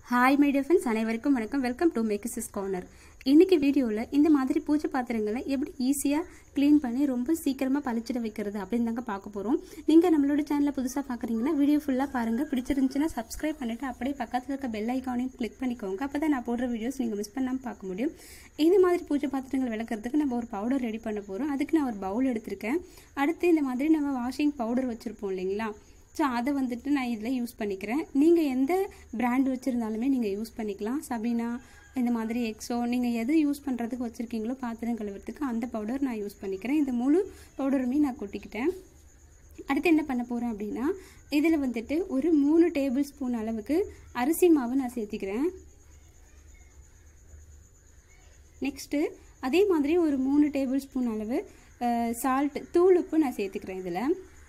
hi my defence அனைவருக்கும் வணக்கம் welcome to மேக்கிசஸ் corner இன்னைக்கு வீடியோவில் இந்த மாதிரி பூஜை பாத்திரங்களை எப்படி ஈஸியாக க்ளீன் பண்ணி ரொம்ப சீக்கிரமாக பளிச்சிட வைக்கிறது அப்படின்னு தாங்க பார்க்க போகிறோம் நீங்கள் நம்மளோட சேனலை புதுசாக பார்க்குறீங்கன்னா வீடியோ ஃபுல்லாக பாருங்கள் பிடிச்சிருந்துச்சுன்னா சப்ஸ்கிரைப் பண்ணிவிட்டு அப்படியே பக்கத்தில் இருக்க பெல் ஐக்கானையும் கிளிக் பண்ணிக்கோங்க அப்போ தான் நான் போடுற வீடியோஸ் நீங்கள் மிஸ் பண்ணாமல் பார்க்க முடியும் இந்த மாதிரி பூஜை பாத்திரங்கள் விளக்குறதுக்கு நம்ம ஒரு பவுடர் ரெடி பண்ண போகிறோம் அதுக்கு நான் ஒரு பவுல் எடுத்திருக்கேன் அடுத்து இந்த மாதிரி நம்ம வாஷிங் பவுடர் வச்சுருப்போம் இல்லைங்களா ஸோ அதை வந்துட்டு நான் இதில் யூஸ் பண்ணிக்கிறேன் நீங்கள் எந்த பிராண்ட் வச்சுருந்தாலுமே நீங்கள் யூஸ் பண்ணிக்கலாம் சபீனா இந்த மாதிரி எக்ஸோ நீங்கள் எது யூஸ் பண்ணுறதுக்கு வச்சுருக்கீங்களோ பாத்திரம் கழுவுறதுக்கு அந்த பவுடர் நான் யூஸ் பண்ணிக்கிறேன் இந்த முழு பவுடருமே நான் கொட்டிக்கிட்டேன் அடுத்து என்ன பண்ண போகிறேன் அப்படின்னா இதில் வந்துட்டு ஒரு மூணு டேபிள் ஸ்பூன் அளவுக்கு அரிசி மாவு நான் சேர்த்திக்கிறேன் நெக்ஸ்ட்டு அதே மாதிரி ஒரு மூணு டேபிள் ஸ்பூன் அளவு சால்ட் தூள் உப்பு நான் சேர்த்துக்கிறேன் இதில்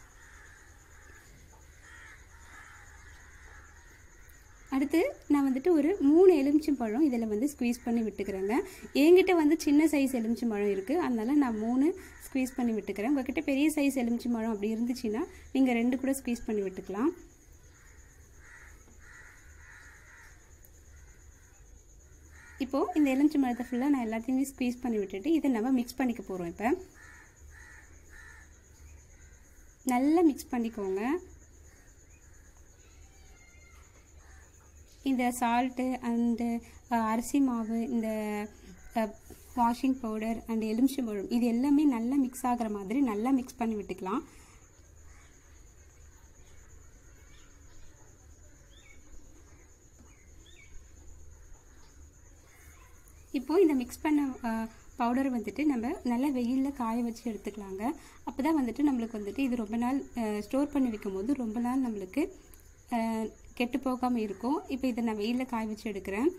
அடுத்து நான் வந்துட்டு ஒரு மூணு எலுமிச்சம்பழம் இதில் வந்து ஸ்குவீஸ் பண்ணி விட்டுக்கிறேங்க என்கிட்ட வந்து சின்ன சைஸ் எலுமிச்சம்பழம் இருக்குது அதனால நான் மூணு ஸ்குவீஸ் பண்ணி விட்டுக்கிறேன் உங்ககிட்ட பெரிய சைஸ் எலுமிச்சம்பழம் அப்படி இருந்துச்சுன்னா நீங்கள் ரெண்டு கூட ஸ்குவீஸ் பண்ணி விட்டுக்கலாம் இப்போது இந்த எலுமிச்சம்பழத்தை ஃபுல்லாக நான் எல்லாத்தையுமே ஸ்குவீஸ் பண்ணி விட்டுட்டு இதை நம்ம மிக்ஸ் பண்ணிக்க போகிறோம் இப்போ நல்லா மிக்ஸ் பண்ணிக்கோங்க இந்த சால்ட்டு அண்டு அரிசி மாவு இந்த வாஷிங் பவுடர் அண்ட் எலுமிச்சம்பழம் இது எல்லாமே நல்லா மிக்ஸ் ஆகிற மாதிரி நல்லா மிக்ஸ் பண்ணி விட்டுக்கலாம் இப்போது இந்த மிக்ஸ் பண்ண பவுடர் வந்துட்டு நம்ம நல்லா வெயிலில் காய வச்சு எடுத்துக்கலாங்க அப்போ தான் வந்துட்டு நம்மளுக்கு வந்துட்டு இது ரொம்ப நாள் ஸ்டோர் பண்ணி வைக்கும் போது ரொம்ப நாள் நம்மளுக்கு கெட்டு போகாமல் இருக்கும் இப்போ இதை நான் வெயிலில் காய வச்சு எடுக்கிறேன்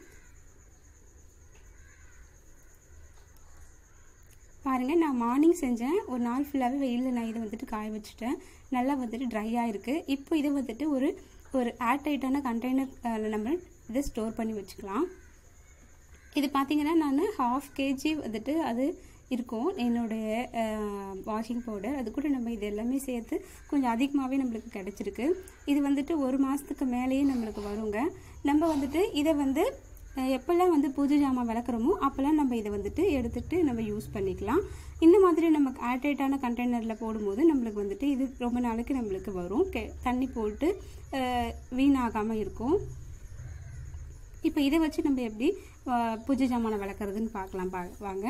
பாருங்கள் நான் மார்னிங் செஞ்சேன் ஒரு நாள் ஃபுல்லாகவே வெயிலில் நான் இதை வந்துட்டு காய வச்சுட்டேன் நல்லா வந்துட்டு ட்ரையாக இருக்குது இப்போ இதை வந்துட்டு ஒரு ஒரு ஏர் டைட்டான கண்டெய்னர் நம்ம இதை ஸ்டோர் பண்ணி வச்சுக்கலாம் இது பார்த்தீங்கன்னா நான் ஹாஃப் கேஜி வந்துட்டு அது இருக்கும் என்னுடைய வாஷிங் பவுடர் அது கூட நம்ம இது எல்லாமே சேர்த்து கொஞ்சம் அதிகமாகவே நம்மளுக்கு கிடச்சிருக்கு இது வந்துட்டு ஒரு மாதத்துக்கு மேலேயே நம்மளுக்கு வருங்க நம்ம வந்துட்டு இதை வந்து எப்போல்லாம் வந்து பூஜை ஜாமான் விளக்குறோமோ அப்போல்லாம் நம்ம இதை வந்துட்டு எடுத்துகிட்டு நம்ம யூஸ் பண்ணிக்கலாம் இந்த மாதிரி நமக்கு ஏர்டைட்டான கண்டெய்னரில் போடும்போது நம்மளுக்கு வந்துட்டு இது ரொம்ப நாளைக்கு நம்மளுக்கு வரும் கெ தண்ணி போட்டு வீணாகாமல் இருக்கும் இப்போ இதை வச்சு நம்ம எப்படி பூஜை ஜாமானை விளக்குறதுன்னு பார்க்கலாம் பா வாங்க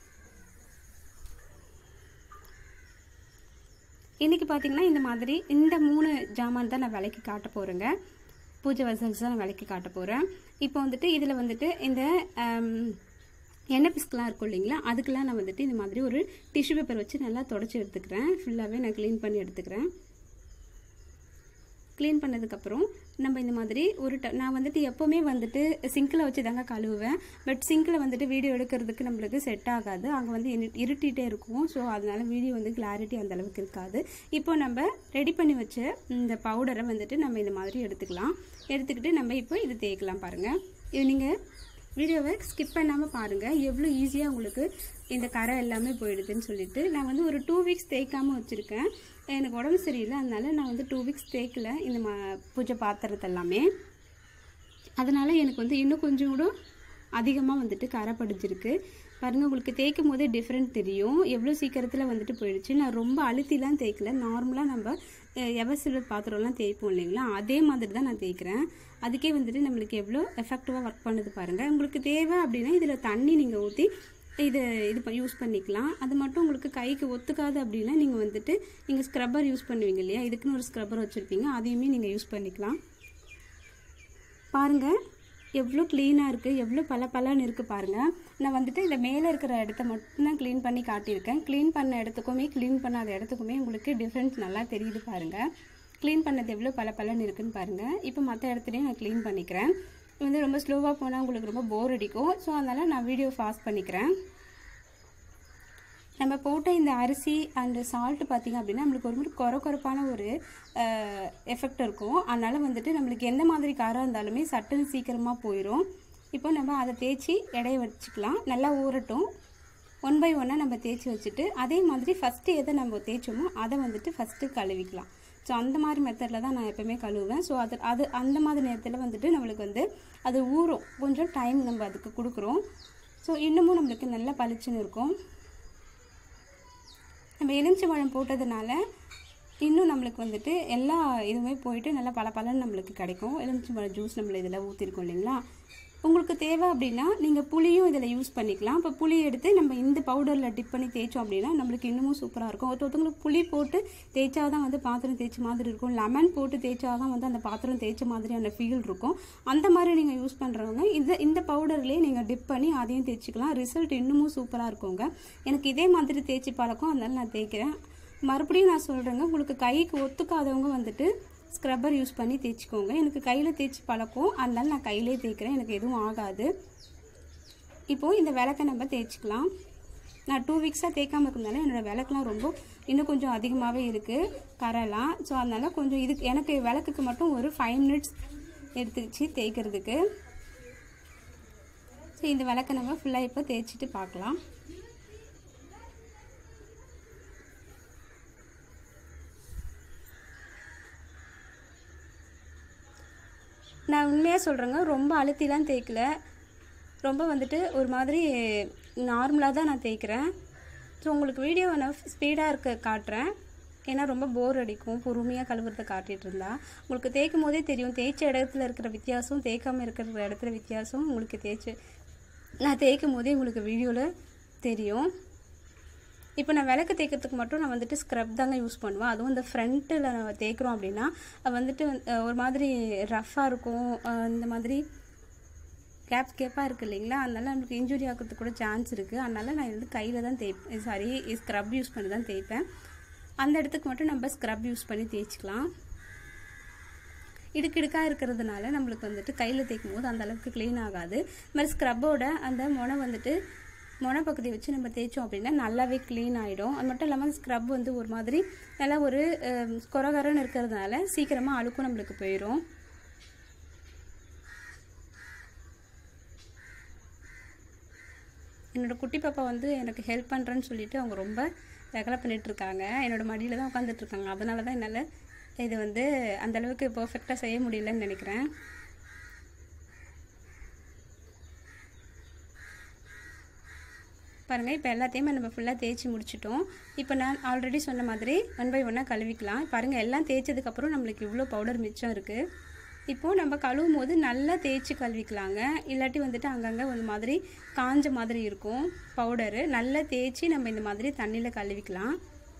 இன்றைக்கி பார்த்தீங்கன்னா இந்த மாதிரி இந்த மூணு ஜாமான் தான் நான் விலைக்கு காட்ட போகிறேங்க பூஜை வசல்ஸ் தான் நான் விலைக்கு காட்ட போகிறேன் இப்போ வந்துட்டு இதில் வந்துட்டு இந்த எண்ணெய் பிஸ்கெலாம் இருக்கும் இல்லைங்களா அதுக்கெலாம் நான் வந்துட்டு இந்த மாதிரி ஒரு டிஷ்யூ பேப்பர் வச்சு நல்லா தொடச்சி எடுத்துக்கிறேன் ஃபுல்லாகவே நான் க்ளீன் பண்ணி எடுத்துக்கிறேன் க்ளீன் பண்ணதுக்கப்புறம் நம்ம இந்த மாதிரி ஒரு ட நான் வந்துட்டு எப்போவுமே வந்துட்டு சிங்கில் வச்சு தாங்க கழுவுவேன் பட் சிங்கில் வந்துட்டு வீடியோ எடுக்கிறதுக்கு நம்மளுக்கு செட் ஆகாது அங்கே வந்து இருட்டிகிட்டே இருக்கும் ஸோ அதனால வீடியோ வந்து கிளாரிட்டி அந்த அளவுக்கு இருக்காது இப்போ நம்ம ரெடி பண்ணி வச்ச இந்த பவுடரை வந்துட்டு நம்ம இந்த மாதிரி எடுத்துக்கலாம் எடுத்துக்கிட்டு நம்ம இப்போ இது தேய்க்கலாம் பாருங்கள் இது நீங்கள் வீடியோவை ஸ்கிப் பண்ணாமல் பாருங்கள் எவ்வளோ ஈஸியாக உங்களுக்கு இந்த கரை எல்லாமே போயிடுதுன்னு சொல்லிட்டு நான் வந்து ஒரு டூ வீக்ஸ் தேய்க்காமல் வச்சுருக்கேன் எனக்கு உடம்பு சரியில்லை அதனால நான் வந்து டூ வீக்ஸ் தேய்க்கல இந்த மா பூஜை பாத்திரத்தை எல்லாமே அதனால் எனக்கு வந்து இன்னும் கொஞ்சம் கூட அதிகமாக வந்துட்டு கரை படிஞ்சிருக்கு பாருங்கள் உங்களுக்கு தேய்க்கும் போதே டிஃப்ரெண்ட் தெரியும் எவ்வளோ சீக்கிரத்தில் வந்துட்டு போயிடுச்சு நான் ரொம்ப அழுத்திலாம் தேய்க்கல நார்மலாக நம்ம எவசில்வர் பாத்திரம்லாம் தேய்ப்போம் இல்லைங்களா அதே மாதிரி தான் நான் தேய்க்கிறேன் அதுக்கே வந்துட்டு நம்மளுக்கு எவ்வளோ எஃபெக்டிவாக ஒர்க் பண்ணுது பாருங்கள் உங்களுக்கு தேவை அப்படின்னா இதில் தண்ணி நீங்கள் ஊற்றி இது இது யூஸ் பண்ணிக்கலாம் அது மட்டும் உங்களுக்கு கைக்கு ஒத்துக்காது அப்படின்னா நீங்கள் வந்துட்டு நீங்கள் ஸ்க்ரப்பர் யூஸ் பண்ணுவீங்க இல்லையா இதுக்குன்னு ஒரு ஸ்க்ரப்பர் வச்சுருப்பீங்க அதையுமே நீங்கள் யூஸ் பண்ணிக்கலாம் பாருங்கள் எவ்வளோ க்ளீனாக இருக்குது எவ்வளோ பல பலன்னு இருக்குது பாருங்கள் நான் வந்துட்டு இந்த மேலே இருக்கிற இடத்த மட்டும் தான் க்ளீன் பண்ணி காட்டியிருக்கேன் க்ளீன் பண்ண இடத்துக்குமே க்ளீன் பண்ணாத இடத்துக்குமே உங்களுக்கு டிஃப்ரென்ஸ் நல்லா தெரியுது பாருங்கள் க்ளீன் பண்ணது எவ்வளோ பல பலன்னு இருக்குன்னு பாருங்கள் இப்போ மற்ற இடத்துலையும் நான் க்ளீன் பண்ணிக்கிறேன் வந்து ரொம்ப ஸ்லோவாக போனால் உங்களுக்கு ரொம்ப போர் அடிக்கும் ஸோ அதனால் நான் வீடியோ ஃபாஸ்ட் பண்ணிக்கிறேன் நம்ம போட்ட இந்த அரிசி அண்டு சால்ட்டு பார்த்திங்க அப்படின்னா நம்மளுக்கு ஒரு மாதிரி குறை குறைப்பான ஒரு எஃபெக்ட் இருக்கும் அதனால் வந்துட்டு நம்மளுக்கு எந்த மாதிரி காரம் இருந்தாலுமே சட்டுன்னு சீக்கிரமாக போயிடும் இப்போ நம்ம அதை தேய்ச்சி எடைய வச்சுக்கலாம் நல்லா ஊறட்டும் ஒன் பை ஒன்னாக நம்ம தேய்ச்சி வச்சுட்டு அதே மாதிரி ஃபஸ்ட்டு எதை நம்ம தேய்ச்சோமோ அதை வந்துட்டு ஃபஸ்ட்டு கழுவிக்கலாம் ஸோ அந்த மாதிரி மெத்தடில் தான் நான் எப்போவுமே கழுவுவேன் ஸோ அது அது அந்த மாதிரி நேரத்தில் வந்துட்டு நம்மளுக்கு வந்து அது ஊறும் கொஞ்சம் டைம் நம்ம அதுக்கு கொடுக்குறோம் ஸோ இன்னமும் நம்மளுக்கு நல்லா பளிச்சுன்னு இருக்கும் நம்ம எலுமிச்சை பழம் போட்டதுனால இன்னும் நம்மளுக்கு வந்துட்டு எல்லா இதுவுமே போயிட்டு நல்லா பல பலன்னு நம்மளுக்கு கிடைக்கும் எலுமிச்சம்பழம் ஜூஸ் நம்மள இதில் ஊற்றிருக்கோம் இல்லைங்களா உங்களுக்கு தேவை அப்படின்னா நீங்கள் புளியும் இதில் யூஸ் பண்ணிக்கலாம் இப்போ புளி எடுத்து நம்ம இந்த பவுடரில் டிப் பண்ணி தேய்ச்சோம் அப்படின்னா நம்மளுக்கு இன்னமும் சூப்பராக இருக்கும் ஒருத்தவங்களுக்கு புளி போட்டு தேய்ச்சா தான் வந்து பாத்திரம் தேய்ச்ச மாதிரி இருக்கும் லெமன் போட்டு தேய்ச்சா தான் வந்து அந்த பாத்திரம் தேய்ச்ச மாதிரியான ஃபீல் இருக்கும் அந்த மாதிரி நீங்கள் யூஸ் பண்ணுறவங்க இந்த இந்த பவுடர்லேயே நீங்கள் டிப் பண்ணி அதையும் தேய்ச்சிக்கலாம் ரிசல்ட் இன்னமும் சூப்பராக இருக்குங்க எனக்கு இதே மாதிரி தேய்ச்சி பழக்கம் அதனால நான் தேய்க்கிறேன் மறுபடியும் நான் சொல்கிறேங்க உங்களுக்கு கைக்கு ஒத்துக்காதவங்க வந்துட்டு ஸ்க்ரப்பர் யூஸ் பண்ணி தேய்ச்சிக்கோங்க எனக்கு கையில் தேய்ச்சி பழக்கம் அதனால நான் கையிலே தேய்க்கிறேன் எனக்கு எதுவும் ஆகாது இப்போது இந்த விளக்கை நம்ம தேய்ச்சிக்கலாம் நான் டூ வீக்ஸாக தேய்க்காம இருக்கிறதுனால என்னோடய விளக்குலாம் ரொம்ப இன்னும் கொஞ்சம் அதிகமாகவே இருக்குது கரெல்லாம் ஸோ அதனால் கொஞ்சம் இதுக்கு எனக்கு விளக்குக்கு மட்டும் ஒரு ஃபைவ் மினிட்ஸ் எடுத்துக்கிச்சு தேய்க்கிறதுக்கு ஸோ இந்த விளக்கை நம்ம ஃபுல்லாக இப்போ தேய்ச்சிட்டு பார்க்கலாம் நான் உண்மையாக சொல்கிறேங்க ரொம்ப அழுத்திலாம் தேய்க்கல ரொம்ப வந்துட்டு ஒரு மாதிரி நார்மலாக தான் நான் தேய்க்கிறேன் ஸோ உங்களுக்கு வீடியோ நான் ஸ்பீடாக இருக்க காட்டுறேன் ஏன்னா ரொம்ப போர் அடிக்கும் பொறுமையாக கழுவுறத காட்டிகிட்டு இருந்தா உங்களுக்கு தேய்க்கும் போதே தெரியும் தேய்ச்ச இடத்துல இருக்கிற வித்தியாசம் தேய்க்காமல் இருக்கிற இடத்துல வித்தியாசம் உங்களுக்கு தேய்ச்சி நான் தேய்க்கும் போதே உங்களுக்கு வீடியோவில் தெரியும் இப்போ நான் விளக்கு தேய்க்கிறதுக்கு மட்டும் நான் வந்துட்டு ஸ்க்ரப் தாங்க யூஸ் பண்ணுவேன் அதுவும் இந்த ஃப்ரண்ட்டில் நம்ம தேய்க்கிறோம் அப்படின்னா அது வந்துட்டு அஹ், ஒரு மாதிரி ரஃப்பாக இருக்கும் அஹ், இந்த மாதிரி கேப் கேப்பாக இருக்குது இல்லைங்களா அதனால நமக்கு இன்ஜுரி ஆகிறதுக்கு கூட சான்ஸ் இருக்குது அதனால நான் வந்து கையில் தான் தேய்ப்பேன் சாரி ஸ்க்ரப் யூஸ் பண்ணி தான் தேய்ப்பேன் அந்த இடத்துக்கு மட்டும் நம்ம ஸ்க்ரப் யூஸ் பண்ணி தேய்ச்சிக்கலாம் இடுக்கிடுக்காக இருக்கிறதுனால நம்மளுக்கு வந்துட்டு கையில் தேய்க்கும் போது அந்த அளவுக்கு க்ளீன் ஆகாது இது மாதிரி ஸ்க்ரப்போட அந்த முனை வந்துட்டு முனை பக்கத்தை வச்சு நம்ம தேய்ச்சோம் அப்படின்னா நல்லாவே க்ளீன் ஆகிடும் அது மட்டும் இல்லாமல் ஸ்க்ரப் வந்து ஒரு மாதிரி நல்லா ஒரு கொரகரன்னு இருக்கிறதுனால சீக்கிரமாக அழுக்கும் நம்மளுக்கு போயிடும் என்னோட குட்டி பாப்பா வந்து எனக்கு ஹெல்ப் பண்ணுறேன்னு சொல்லிட்டு அவங்க ரொம்ப ரகலை பண்ணிட்டு இருக்காங்க என்னோட மடியில் தான் உட்காந்துட்டு இருக்காங்க அதனால தான் என்னால் இது வந்து அந்த அளவுக்கு பர்ஃபெக்டாக செய்ய முடியலன்னு நினைக்கிறேன் பாருங்கள் இப்போ எல்லாத்தையுமே நம்ம ஃபுல்லாக தேய்ச்சி முடிச்சிட்டோம் இப்போ நான் ஆல்ரெடி சொன்ன மாதிரி ஒன் பை ஒன்னாக கழுவிக்கலாம் பாருங்கள் எல்லாம் தேய்ச்சதுக்கப்புறம் நம்மளுக்கு இவ்வளோ பவுடர் மிச்சம் இருக்குது இப்போது நம்ம கழுவும் போது நல்லா தேய்ச்சி கழுவிக்கலாங்க இல்லாட்டி வந்துட்டு அங்கங்கே ஒரு மாதிரி காஞ்ச மாதிரி இருக்கும் பவுடரு நல்லா தேய்ச்சி நம்ம இந்த மாதிரி தண்ணியில் கழுவிக்கலாம்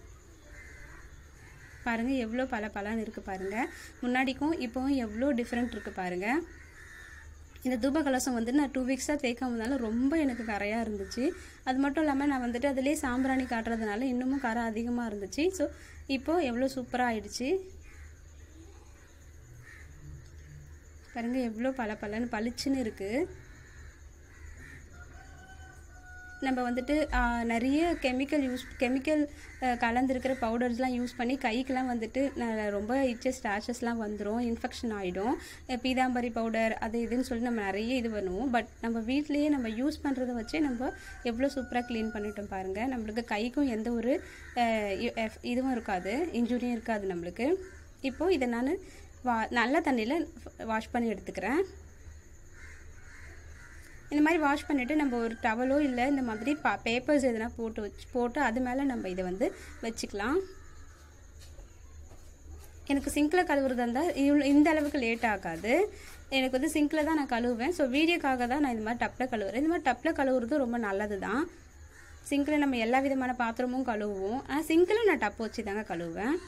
பாருங்கள் எவ்வளோ பல பலன்னு இருக்குது பாருங்கள் முன்னாடிக்கும் இப்போவும் எவ்வளோ டிஃப்ரெண்ட் இருக்குது பாருங்கள் இந்த தூப கலசம் வந்து நான் டூ வீக்ஸாக தேய்க்காமனால ரொம்ப எனக்கு கரையாக இருந்துச்சு அது மட்டும் இல்லாமல் நான் வந்துட்டு அதிலே சாம்பிராணி காட்டுறதுனால இன்னமும் கரை அதிகமாக இருந்துச்சு ஸோ இப்போது எவ்வளோ சூப்பராக ஆயிடுச்சு பாருங்க எவ்வளோ பல பலன்னு பளிச்சுன்னு இருக்குது நம்ம வந்துட்டு ஆ, நிறைய கெமிக்கல் யூஸ் கெமிக்கல் கலந்துருக்கிற பவுடர்ஸ்லாம் யூஸ் பண்ணி கைக்கெலாம் வந்துட்டு ந- ரொம்ப இச்சஸ் ஸ்டாச்சஸ்லாம் வந்துடும் இன்ஃபெக்ஷன் ஆகிடும் பீதாம்பரி பவுடர் அது இதுன்னு சொல்லி நம்ம நிறைய இது பண்ணுவோம் பட் நம்ம வீட்லேயே நம்ம யூஸ் பண்ணுறத வச்சே நம்ம எவ்வளோ சூப்பராக க்ளீன் பண்ணிட்டோம் பாருங்கள் நம்மளுக்கு கைக்கும் எந்த ஒரு அஹ், இ- எஃப்- இதுவும் இருக்காது இன்ஜுரியும் இருக்காது நம்மளுக்கு இப்போது இதை நான் வா நல்ல தண்ணியில் வாஷ் பண்ணி எடுத்துக்கிறேன் இந்த மாதிரி வாஷ் பண்ணிவிட்டு நம்ம ஒரு டவலோ இல்லை இந்த மாதிரி பா பேப்பர்ஸ் எதனா போட்டு வச்சு போட்டு அது மேலே நம்ம இதை வந்து வச்சுக்கலாம் எனக்கு சிங்கில் கழுவுறதா இருந்தால் இவ்வளோ இந்த அளவுக்கு லேட் ஆகாது எனக்கு வந்து சிங்கில் தான் நான் கழுவுவேன் ஸோ வீடியோக்காக தான் நான் இந்த மாதிரி டப்பில் கழுவுறேன் இந்த மாதிரி டப்பில் கழுவுறது ரொம்ப நல்லது தான் சிங்கில் நம்ம எல்லா விதமான பாத்திரமும் கழுவுவோம் ஆனால் சிங்கில் நான் டப்பு வச்சு தாங்க கழுவுவேன்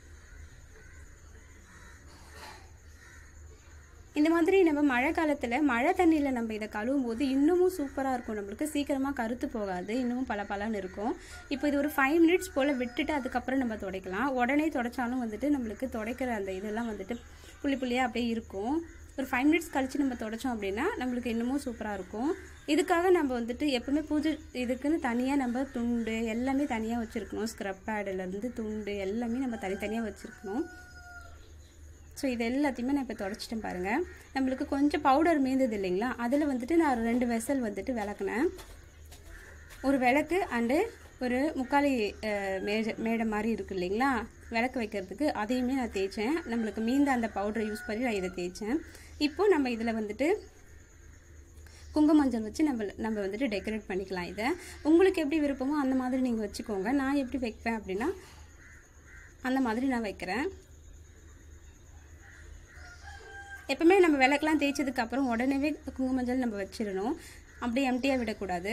இந்த மாதிரி நம்ம மழை காலத்தில் மழை தண்ணியில் நம்ம இதை கழுவும் போது இன்னமும் சூப்பராக இருக்கும் நம்மளுக்கு சீக்கிரமாக கருத்து போகாது இன்னமும் பல பலன்னு இருக்கும் இப்போ இது ஒரு ஃபைவ் மினிட்ஸ் போல் விட்டுட்டு அதுக்கப்புறம் நம்ம துடைக்கலாம் உடனே துடைச்சாலும் வந்துட்டு நம்மளுக்கு துடைக்கிற அந்த இதெல்லாம் வந்துட்டு புள்ளி புள்ளியாக அப்படியே இருக்கும் ஒரு ஃபைவ் மினிட்ஸ் கழித்து நம்ம துடைச்சோம் அப்படின்னா நம்மளுக்கு இன்னமும் சூப்பராக இருக்கும் இதுக்காக நம்ம வந்துட்டு எப்பவுமே பூஜை இதுக்குன்னு தனியாக நம்ம துண்டு எல்லாமே தனியாக வச்சுருக்கணும் ஸ்க்ரப் பேடிலேருந்து துண்டு எல்லாமே நம்ம தனித்தனியாக வச்சுருக்கணும் ஸோ இது எல்லாத்தையுமே நான் இப்போ தொடச்சிட்டேன் பாருங்கள் நம்மளுக்கு கொஞ்சம் பவுடர் மீந்தது இல்லைங்களா அதில் வந்துட்டு நான் ரெண்டு வெசல் வந்துட்டு விளக்குனேன் ஒரு விளக்கு அண்டு ஒரு முக்காலி அஹ், மேஜை மேடை மாதிரி இருக்கு இல்லைங்களா விளக்கு வைக்கிறதுக்கு அதையுமே நான் தேய்ச்சேன் நம்மளுக்கு மீந்த அந்த பவுடரை யூஸ் பண்ணி நான் இதை தேய்ச்சேன் இப்போது நம்ம இதில் வந்துட்டு குங்கும மஞ்சள் வச்சு நம்ம நம்ம வந்துட்டு டெக்கரேட் பண்ணிக்கலாம் இதை உங்களுக்கு எப்படி விருப்பமோ அந்த மாதிரி நீங்கள் வச்சுக்கோங்க நான் எப்படி வைப்பேன் அப்படின்னா அந்த மாதிரி நான் வைக்கிறேன் எப்பவுமே நம்ம விளக்கெலாம் தேய்ச்சதுக்கு அப்புறம் உடனேவே குங்கும மஞ்சள் நம்ம வச்சிடணும் அப்படியே எம்டியாக விடக்கூடாது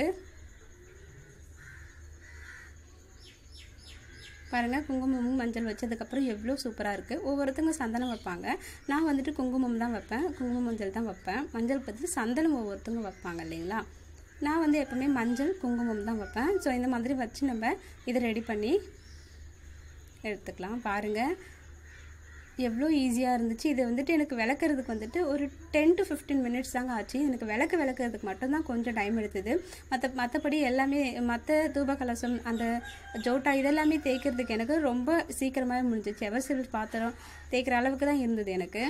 பாருங்கள் குங்குமமும் மஞ்சள் வச்சதுக்கப்புறம் எவ்வளோ சூப்பராக இருக்குது ஒவ்வொருத்தங்க சந்தனம் வைப்பாங்க நான் வந்துட்டு குங்குமம் தான் வைப்பேன் குங்குமம் மஞ்சள் தான் வைப்பேன் மஞ்சள் பற்றி சந்தனம் ஒவ்வொருத்தங்க வைப்பாங்க இல்லைங்களா நான் வந்து எப்பவுமே மஞ்சள் குங்குமம் தான் வைப்பேன் ஸோ இந்த மாதிரி வச்சு நம்ம இதை ரெடி பண்ணி எடுத்துக்கலாம் பாருங்கள் எவ்வளோ ஈஸியாக இருந்துச்சு இது வந்துட்டு எனக்கு விளக்குறதுக்கு வந்துட்டு ஒரு டென் டு ஃபிஃப்டீன் மினிட்ஸ் தாங்க ஆச்சு எனக்கு விளக்கு விளக்குறதுக்கு மட்டும்தான் கொஞ்சம் டைம் எடுத்தது மற்ற மற்றபடி எல்லாமே மற்ற தூப கலசம் அந்த ஜோட்டா இதெல்லாமே தேய்க்கிறதுக்கு எனக்கு ரொம்ப சீக்கிரமாகவே முடிஞ்சிச்சு எவர் சிவில் பாத்திரம் தேய்க்கிற அளவுக்கு தான் இருந்தது எனக்கு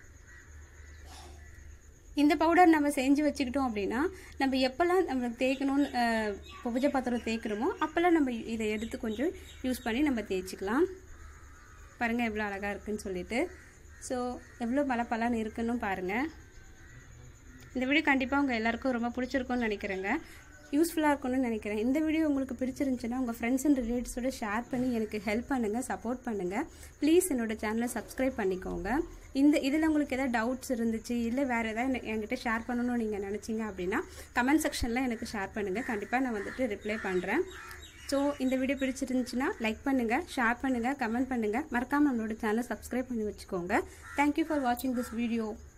இந்த பவுடர் நம்ம செஞ்சு வச்சுக்கிட்டோம் அப்படின்னா நம்ம எப்போல்லாம் நம்ம தேய்க்கணும்னு அஹ், பூஜை பாத்திரம் தேய்க்கிறோமோ அப்போல்லாம் நம்ம இதை எடுத்து கொஞ்சம் யூஸ் பண்ணி நம்ம தேய்ச்சிக்கலாம் பாருங்கள் எவ்வளோ அழகாக இருக்குன்னு சொல்லிட்டு ஸோ எவ்வளோ பல இருக்குன்னு பாருங்கள் இந்த வீடியோ கண்டிப்பாக உங்கள் எல்லாருக்கும் ரொம்ப பிடிச்சிருக்கும்னு நினைக்கிறேங்க யூஸ்ஃபுல்லாக இருக்கும்னு நினைக்கிறேன் இந்த வீடியோ உங்களுக்கு பிடிச்சிருந்துச்சுன்னா உங்கள் ஃப்ரெண்ட்ஸ் அண்ட் ரிலேட்டிவ்ஸோட ஷேர் பண்ணி எனக்கு ஹெல்ப் பண்ணுங்கள் சப்போர்ட் பண்ணுங்கள் ப்ளீஸ் என்னோட சேனலை சப்ஸ்கிரைப் பண்ணிக்கோங்க இந்த இதில் உங்களுக்கு எதாவது டவுட்ஸ் இருந்துச்சு இல்லை வேறு எதாவது என்கிட்ட ஷேர் பண்ணணும்னு நீங்கள் நினச்சிங்க அப்படின்னா கமெண்ட் செக்ஷனில் எனக்கு ஷேர் பண்ணுங்கள் கண்டிப்பாக நான் வந்துட்டு ரிப்ளை பண்ணுறேன் ஸோ இந்த வீடியோ பிடிச்சிருந்துச்சுன்னா லைக் பண்ணுங்கள் ஷேர் பண்ணுங்கள் கமெண்ட் பண்ணுங்கள் மறக்காமல் நம்மளோட சேனலை சப்ஸ்கிரைப் பண்ணி வச்சுக்கோங்க தேங்க்யூ ஃபார் வாட்சிங் திஸ் வீடியோ